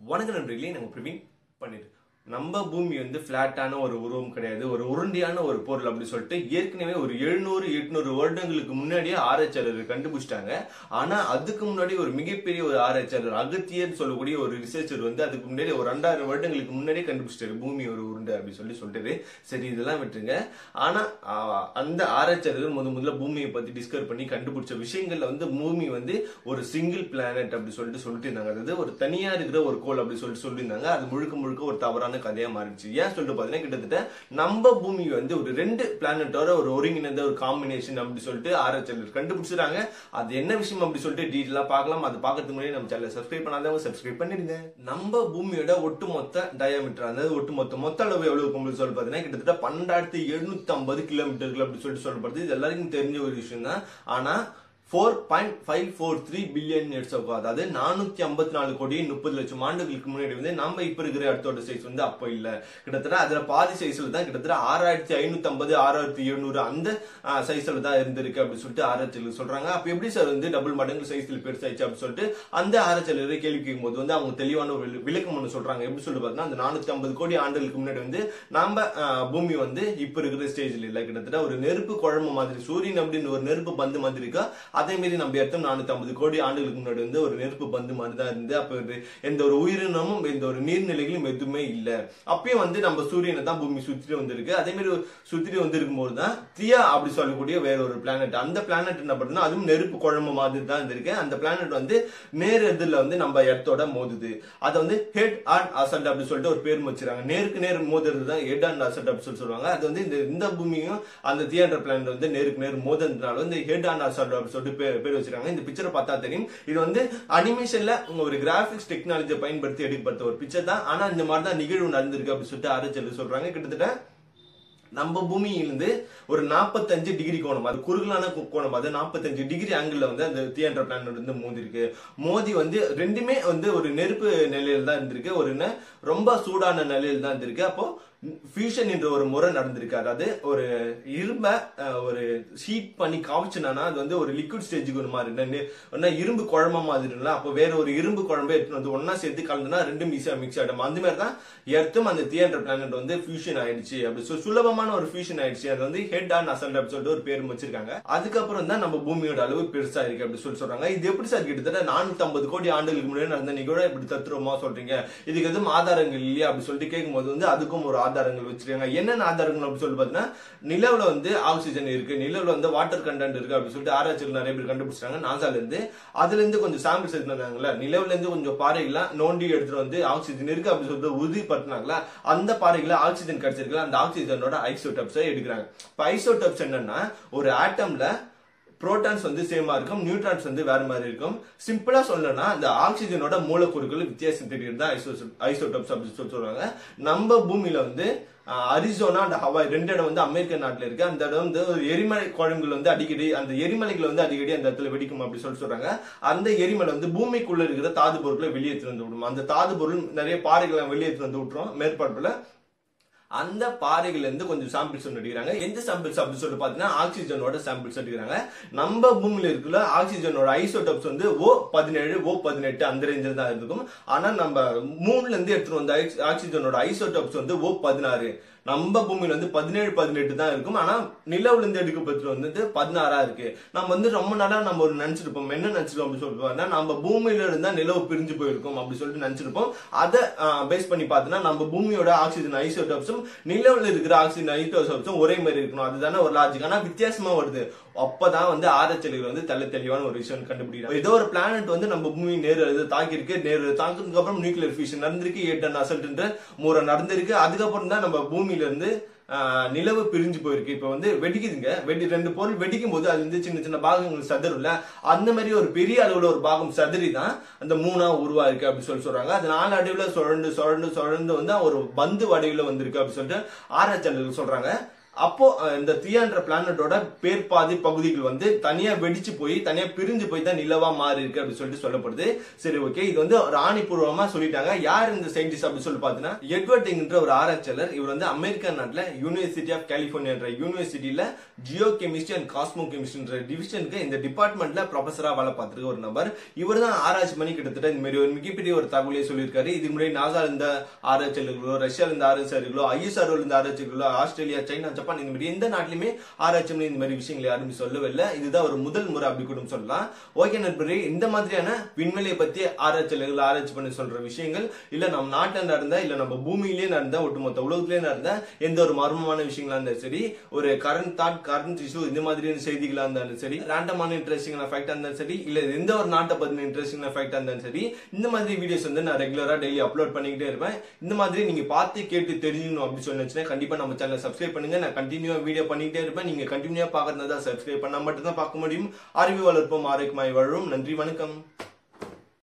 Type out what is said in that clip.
வணக்க நண்பர்களே நம்ம பிரவீன் பண்ணிட்டு நம்ம பூமி வந்து பிளாட்டான ஒரு உருவம் கிடையாது ஒரு உருண்டையான ஒரு பொருள் அப்படி சொல்லிட்டு ஏற்கனவே ஒரு எழுநூறு எட்நூறு வருடங்களுக்கு முன்னாடியே ஆராய்ச்சியாளர் கண்டுபிடிச்சிட்டாங்க ஆனா அதுக்கு முன்னாடி ஒரு மிகப்பெரிய ஒரு ஆராய்ச்சியாளர் அகத்தியர் சொல்லக்கூடிய ஒரு ரிசர்ச்சர் வந்து அதுக்கு முன்னாடி ஒரு ரெண்டாயிரம் வருடங்களுக்கு முன்னாடியே கண்டுபிடிச்சிட்டாரு பூமி ஒரு உருண்டை அப்படி சொல்லி சொல்லிட்டாரு சரி இதெல்லாம் விட்டுருங்க ஆனா ஆஹ், அந்த ஆராய்ச்சியாளர்கள் முத முதல்ல பூமியை பத்தி டிஸ்கவர் பண்ணி கண்டுபிடிச்ச விஷயங்கள்ல வந்து பூமி வந்து ஒரு சிங்கிள் பிளானட் அப்படி சொல்லிட்டு சொல்லிட்டு இருந்தாங்க அதாவது ஒரு தனியா இருக்கிற ஒரு கோள் அப்படி சொல்லிட்டு சொல்லியிருந்தாங்க அது முழுக்க முழுக்க ஒரு தவறான கதையா மாறிடுச்சு ஏன் சொல்லிட்டு பாத்தீங்கன்னா கிட்டத்தட்ட நம்ம பூமி வந்து ஒரு ரெண்டு பிளானட்டோட ஒரு ஒருங்கிணைந்த ஒரு காம்பினேஷன் அப்படி சொல்லிட்டு ஆராய்ச்சியாளர் கண்டுபிடிச்சிருக்காங்க அது என்ன விஷயம் அப்படி சொல்லிட்டு டீட்டெயிலா பார்க்கலாம் அது பார்க்கறதுக்கு முன்னாடி நம்ம சேனலை சப்ஸ்கிரைப் பண்ணாதவங்க சப்ஸ்கிரைப் பண்ணிடுங்க நம்ம பூமியோட ஒட்டுமொத்த டயாமீட்டர் அதாவது ஒட்டுமொத்த மொத்த அளவு எவ்வளவு இருக்கும் சொல்லி பாத்தீங்கன்னா கிட்டத்தட்ட பன்னெண்டாயிரத்தி எழுநூத்தி ஐம்பது கிலோமீட்டர்கள் அப்படி சொல்லிட்டு சொல்லப்படுது இது எல்லாருக்கும் தெரிஞ்ச ஒரு விஷயம் தான் ஆனா four point five four three billion years ஆகும் அதாவது நானூத்தி ஐம்பத்தி நாலு கோடி முப்பது லட்சம் ஆண்டுகளுக்கு முன்னாடி வந்து நம்ம இப்ப இருக்கிற இடத்தோட சைஸ் வந்து அப்ப இல்ல கிட்டத்தட்ட அதுல பாதி சைஸ்ல தான் கிட்டத்தட்ட ஆறாயிரத்தி ஐநூத்தி ஐம்பது ஆறாயிரத்தி எழுநூறு அந்த சைஸ்ல தான் இருந்திருக்கு அப்படின்னு சொல்லிட்டு ஆராய்ச்சியாளர் சொல்றாங்க அப்ப எப்படி சார் வந்து டபுள் மடங்கு சைஸ்ல பெருசாயிச்சு அப்படின்னு சொல்லிட்டு அந்த ஆராய்ச்சியாளரை கேள்வி கேட்கும்போது வந்து அவங்க தெளிவான ஒரு வி- விளக்கம் ஒன்று சொல்றாங்க எப்படி சொல்லி பார்த்தீங்கன்னா அந்த நானூத்தி ஐம்பது கோடி ஆண்டுகளுக்கு முன்னாடி வந்து நம்ம ஆஹ், பூமி வந்து இப்ப இருக்கிற ஸ்டேஜ்ல இல்ல கிட்டத்தட்ட ஒரு நெருப்பு குழம்பு மாதிரி சூரியன் அப்படின்னு ஒரு நெருப்பு பந்து மாதிரி இருக்கா அதே மாதிரி நம்ம இடத்துல நானூத்தி ஐம்பது கோடி ஆண்டுகளுக்கு முன்னாடி வந்து ஒரு நெருப்பு பந்து மாதிரி தான் இருந்து அப்ப இது எந்த ஒரு உயிரினமும் எந்த ஒரு நீர்நிலைகளும் எதுவுமே இல்ல அப்பயும் வந்து நம்ம சூரியனை தான் பூமி சுத்திட்டு வந்திருக்கு அதே மாதிரி சுத்திட்டு வந்திருக்கும் போது தான் தியா அப்படி சொல்லக்கூடிய வேற ஒரு பிளானட் அந்த பிளானட் என்ன பண்ணுன்னா அதுவும் நெருப்பு குழம்பு மாதிரி தான் இருந்திருக்கு அந்த பிளானட் வந்து நேர் எதிரில் வந்து நம்ம இடத்தோட மோதுது அதை வந்து ஹெட் அண்ட் அசல்ட் அப்படி சொல்லிட்டு ஒரு பேர் வச்சிருக்காங்க நேருக்கு நேர் மோதுறது தான் ஹெட் அண்ட் அசல்ட் அப்படி சொல்லி சொல்லுவாங்க அது வந்து இந்த இந்த பூமியும் அந்த தியேட்டர் பிளானட் வந்து நேருக்கு நேர் மோதுறதுனால வந்து ஹெட் அண்ட் அசல்ட் அப்படி சொல்லிட்டு பேர் பேர் வச்சிருக்காங்க இந்த பிக்சரை பார்த்தா தெரியும் இது வந்து அனிமேஷன்ல ஒரு கிராபிக்ஸ் டெக்னாலஜியை பயன்படுத்தி எடுக்கப்பட்ட ஒரு பிக்சர் தான் ஆனா இந்த மாதிரி தான் நிகழ்வு நடந்திருக்கு அப்படி சொல்லிட்டு ஆராய்ச்சியாளர் சொல்றாங்க கிட்டத்தட்ட நம்ம பூமியிலிருந்து ஒரு 45 டிகிரி கோணம் அது குறுகலான கு- கோணம் அது 45 டிகிரி ஆங்கிள் வந்து அந்த தியேட்டர் பிளானட் வந்து மோதி இருக்கு மோதி வந்து ரெண்டுமே வந்து ஒரு நெருப்பு நிலையில தான் இருந்திருக்கு ஒரு என்ன ரொம்ப சூடான நிலையில தான் இருந்திருக்கு அப்போ ஃபியூஷன் என்ற ஒரு முறை நடந்திருக்கு அதாவது ஒரு இரும்ப அஹ், ஒரு ஹீட் பண்ணி காமிச்சுனா அது வந்து ஒரு லிக்விட் ஸ்டேஜுக்கு ஒரு மாதிரி என்ன நெ- என்ன இரும்பு குழம்பு மாதிரி இருக்குல்ல அப்போ வேற ஒரு இரும்பு குழம்பு எடுத்துட்டு வந்து ஒன்னா சேர்த்து கலந்துனா ரெண்டும் ஈஸியா மிக்ஸ் ஆயிடும் அந்த மாதிரி தான் எர்த்தும் அந்த தியேட்டர் பிளானட் வந்து ஃபியூஷன் ஆயிடுச்சு அப்படி so சுலபமான ஒரு ஃபியூஷன் ஆயிடுச்சு அது வந்து ஹெட் ஆன் அசல்ட் அப்படி சொல்லிட்டு ஒரு பேர் வச்சிருக்காங்க அதுக்கப்புறம் தான் நம்ம பூமியோட அளவு பெருசா இருக்கு அப்படி சொல்லி சொல்றாங்க இது எப்படி சார் கிட்டத்தட்ட நானூத்தி ஐம்பது கோடி ஆண்டுகளுக்கு முன்னாடி நடந்த நிகழ்வு இப்படி தத்துருவமா சொல்றீங்க இதுக்கு எதுவும் ஆதாரங்கள் இல்லையா அப்படி சொல்லிட்டு கேட்கும்போது வந்து அதுக்கும் ஒரு ஆதாரங்கள் வச்சிருக்காங்க என்னென்ன ஆதாரங்கள் அப்படி சொல்லி பார்த்தீங்கன்னா நிலவுல வந்து ஆக்சிஜன் இருக்கு நிலவுல வந்து வாட்டர் கண்டென்ட் இருக்கு அப்படி சொல்லிட்டு ஆராய்ச்சிகள் நிறைய பேர் கண்டுபிடிச்சாங்க நாசால இருந்து அதுல இருந்து கொஞ்சம் சாம்பிள்ஸ் எடுத்துனாங்கல்ல நிலவுல இருந்து கொஞ்சம் பாறைகள்லாம் நோண்டி எடுத்துட்டு வந்து ஆக்சிஜன் இருக்கு அப்படி சொல்லிட்டு உறுதிப்படுத்தினாங்களா அந்த பாறைகளை ஆக்சிஜன் கிடைச்சிருக்கல அந்த ஆக்சிஜனோட ஐசோடப்ஸை எடுக்கிறாங்க இப்ப ஐசோடப்ஸ் என்னன்னா ஒரு ஆட்டம்ல புரோட்டான்ஸ் வந்து சேமா இருக்கும் நியூட்ரான்ஸ் வந்து வேற மாதிரி இருக்கும் சிம்பிளா சொல்லணும்னா அந்த ஆக்சிஜனோட மூலக்கூறுகள் வித்தியாசம் தெரியுது தான் ஐசோடோப்ஸ் அப்படின்னு சொல்லி சொல்றாங்க நம்ம பூமியில வந்து ஆஹ், அரிசோனா அந்த ஹவாய் ரெண்டு இடம் வந்து அமெரிக்க நாட்டுல இருக்கு அந்த இடம் வந்து ஒரு எரிமலை குழம்புகள் வந்து அடிக்கடி அந்த எரிமலைகள் வந்து அடிக்கடி அந்த இடத்துல வெடிக்கும் அப்படி சொல்லி சொல்றாங்க அந்த எரிமலை வந்து பூமிக்குள்ள இருக்கிற தாது பொருட்களை வெளியேற்றி வந்து விடும் அந்த தாது பொருள் நிறைய பாறைகளை வெளியேற்றி வந்து விட்டுரும் மேற்பரப்புல அந்த பாறைகள்ல இருந்து கொஞ்சம் சாம்பிள்ஸ் ஒன்று எடுக்கிறாங்க எந்த சாம்பிள்ஸ் அப்படின்னு சொல்லிட்டு பாத்தீங்கன்னா ஆக்சிஜனோட சாம்பிள்ஸ் எடுக்கிறாங்க நம்ம பூமியில இருக்கிற ஆக்சிஜனோட ஐசோடோப்ஸ் வந்து ஓ பதினேழு ஓ பதினெட்டு அந்த ரேஞ்சில் தான் இருக்கும் ஆனா நம்ம மூணுல இருந்து எடுத்துட்டு வந்த ஆக்சி- ஆக்சிஜனோட ஐசோடோப்ஸ் வந்து ஓ பதினாறு நம்ம பூமியில வந்து பதினேழு பதினெட்டு தான் இருக்கும் ஆனா நிலவுல இருந்து எடுக்கப்பட்டு வந்து பதினாறா இருக்கு நம்ம வந்து ரொம்ப நாளா நம்ம ஒரு நினைச்சிருப்போம் என்ன நினைச்சிருப்போம் அப்படின்னு சொல்லிட்டு பார்த்தா நம்ம பூமியில இருந்தா நிலவு பிரிஞ்சு போயிருக்கும் அப்படி சொல்லிட்டு நினைச்சிருப்போம் அதை பேஸ் பண்ணி பார்த்தோம்னா நம்ம பூமியோட ஆக்சிஜன் ஐசோடோப்ஸும் நிலவுல இருக்கிற ஆக்சிஜன் ஐசோடோப்ஸும் ஒரே மாதிரி இருக்கணும் அதுதானே ஒரு லாஜிக் ஆனா வித்தியாசமா வருது அப்பதான் வந்து ஆராய்ச்சியாளர்கள் வந்து தெள்ள தெளிவான ஒரு விஷயம் கண்டுபிடிக்கிறாங்க ஏதோ ஒரு பிளானட் வந்து நம்ம பூமி நேரு இது தாக்கி இருக்கு நேரு தாக்குனதுக்கு அப்புறம் நியூக்ளியர் ஃபியூஷன் நடந்திருக்கு எயிட் டன் அசல்ட்ன்ற முறை நடந்திருக்கு அதுக்கப்புறம் தான் நம்ம பூமியில இருந்து ஆஹ், நிலவு பிரிஞ்சு போயிருக்கு இப்ப வந்து வெடிக்குதுங்க வெடி ரெண்டு பொருள் வெடிக்கும் போது அது வந்து சின்ன சின்ன பாகங்கள் சதறும்ல அந்த மாதிரி ஒரு பெரிய அளவுல ஒரு பாகம் சதறி தான் அந்த மூணா உருவாயிருக்கு அப்படி சொல்லி சொல்றாங்க அது நாலு அடிவுல சுழண்டு சுழண்டு சுழண்டு வந்து ஒரு பந்து வடிவுல வந்திருக்கு அப்படி சொல்லிட்டு ஆராய்ச்சியாளர்கள் சொல்றாங்க அப்போ அஹ், இந்த த்ரீ ஹண்ட்ரட் பிளானட்டோட பேர் பாதி பகுதிகள் வந்து தனியா வெடிச்சு போய் தனியா பிரிஞ்சு போய் தான் நிலவா மாறி இருக்கு அப்படின்னு சொல்லிட்டு சொல்லப்படுது சரி ஓகே இது வந்து ஒரு ஆணிபூர்வமா சொல்லிட்டாங்க யார் இந்த சயின்டிஸ்ட் அப்படின்னு சொல்லி பாத்தீங்கன்னா எட்வர்ட் என்கிற ஒரு ஆராய்ச்சியாளர் இவர் வந்து அமெரிக்கா நாட்டுல யூனிவர்சிட்டி ஆஃப் கலிபோர்னியான்ற யூனிவர்சிட்டியில ஜியோ கெமிஸ்ட்ரி அண்ட் காஸ்மோ கெமிஸ்ட்ரின்ற டிவிஷனுக்கு இந்த டிபார்ட்மெண்ட்ல ப்ரொஃபஸரா வேலை பார்த்திருக்க ஒரு நபர் இவர் தான் ஆராய்ச்சி பண்ணி கிட்டத்தட்ட இந்த மாதிரி ஒரு மிகப்பெரிய ஒரு தகவலையே சொல்லியிருக்காரு இதுக்கு முன்னாடி நாசா இருந்த ஆராய்ச்சியாளர்களோ ரஷ்யால இருந்த ஆராய்ச்சியாளர்களோ ஐஎஸ்ஆர்ஓ இருந்த ஆராய்ச்சிகளோ ஆஸ்திரேலியா சைனா ஜப்பான் இந்த மாதிரி எந்த நாட்டிலுமே ஆராய்ச்சி பண்ணி இந்த மாதிரி விஷயங்களை யாருமே சொல்லவே இல்லை இதுதான் ஒரு முதல் முறை அப்படி கூட சொல்லலாம் ஓகே நண்பரே இந்த மாதிரியான விண்வெளியை பத்தி ஆராய்ச்சியாளர்கள் ஆராய்ச்சி பண்ணி சொல்ற விஷயங்கள் இல்ல நம்ம நாட்டுல நடந்த இல்ல நம்ம பூமியிலேயே நடந்த ஒட்டுமொத்த உலகத்திலேயே நடந்த எந்த ஒரு மர்மமான விஷயங்களா இருந்தாலும் சரி ஒரு கரண்ட் தாட் கரண்ட் இஷ்யூ இந்த மாதிரியான செய்திகளா இருந்தாலும் சரி ரேண்டமான இன்ட்ரெஸ்டிங் ஃபேக்டா இருந்தாலும் சரி இல்ல எந்த ஒரு நாட்டை பத்தின இன்ட்ரெஸ்டிங் ஃபேக்டா இருந்தாலும் சரி இந்த மாதிரி வீடியோஸ் வந்து நான் ரெகுலரா டெய்லி அப்லோட் பண்ணிக்கிட்டே இருப்பேன் இந்த மாதிரி நீங்க பார்த்து கேட்டு தெரிஞ்சுக்கணும் அப்படின்னு சொன்னீங்கன்னா கண்டிப்பா நம்ம சேனலை சப்ஸ்கிரைப் பண்ணுங்க நான் கண்டினியூவா வீடியோ பண்ணிக்கிட்டே இருப்பேன் நீங்க கண்டினியூவா பாக்குறதா சப்ஸ்கிரைப் பண்ணா மட்டும் தான் பார்க்க முடியும் அறிவு வளர்ப்போம் ஆரோக்கியமாய் வாழும் நன்றி வணக்கம்